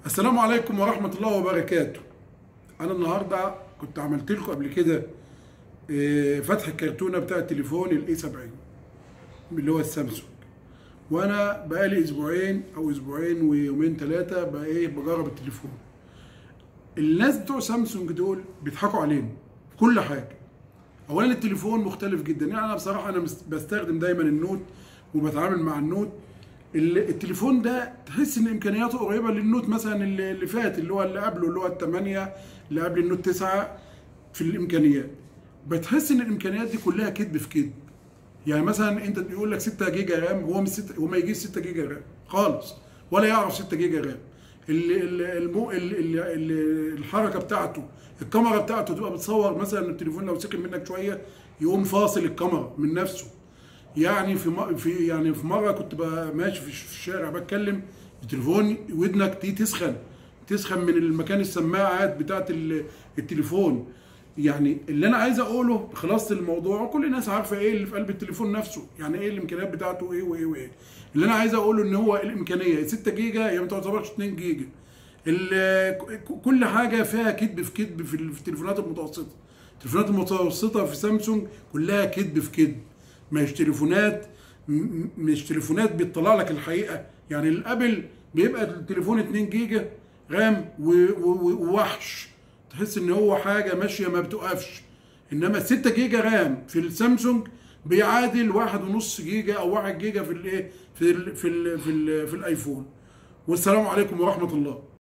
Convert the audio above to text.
السلام عليكم ورحمة الله وبركاته أنا النهاردة كنت عملت لكم قبل كده آه، فتح الكرتونة بتاع التليفون الاي 70 اللي هو السامسونج وأنا بقالي أسبوعين أو أسبوعين ويومين ثلاثة بقى إيه بجرب التليفون الناس بتوع سامسونج دول بيضحكوا علينا في كل حاجة أولا التليفون مختلف جدا يعني أنا بصراحة أنا مس- بستخدم دايما النوت وبتعامل مع النوت ال- التليفون ده تحس ان امكانياته قريبه للنوت مثلا اللي اللي فات اللي هو اللي قبله اللي هو الثمانية اللي قبل النوت 9 في الامكانيات بتحس ان الامكانيات دي كلها كذب في كذب يعني مثلا انت بيقول لك 6 جيجا رام هو مش 6 هو ما يجيش 6 جيجا رام خالص ولا يعرف 6 جيجا رام ال- ال- المو ال- ال- ال- الحركه بتاعته الكاميرا بتاعته تبقى بتصور مثلا التليفون لو سخن منك شويه يقوم فاصل الكاميرا من نفسه يعني في م... في يعني في مره كنت بقى ماشي في الش- في الشارع بتكلم التليفون ودنك دي تسخن تسخن من المكان السماعات بتاعت ال- التليفون يعني اللي انا عايز اقوله خلاصه الموضوع كل الناس عارفه ايه اللي في قلب التليفون نفسه يعني ايه الامكانيات بتاعته ايه وايه وايه اللي انا عايز اقوله ان هو الامكانيه 6 جيجا هي ما تعتبرش 2 جيجا ال- ك- كل حاجه فيها كذب في كذب في ال- في التليفونات المتوسطه التليفونات المتوسطه في سامسونج كلها كذب في كذب مش تليفونات م- م- مش تليفونات بتطلع لك الحقيقه يعني الابل بيبقى التليفون 2 جيجا رام و- و- ووحش تحس ان هو حاجه ماشيه ما بتوقفش انما 6 جيجا رام في السامسونج بيعادل واحد ونص جيجا او 1 جيجا في الايه في ال في ال في, ال في الايفون والسلام عليكم ورحمه الله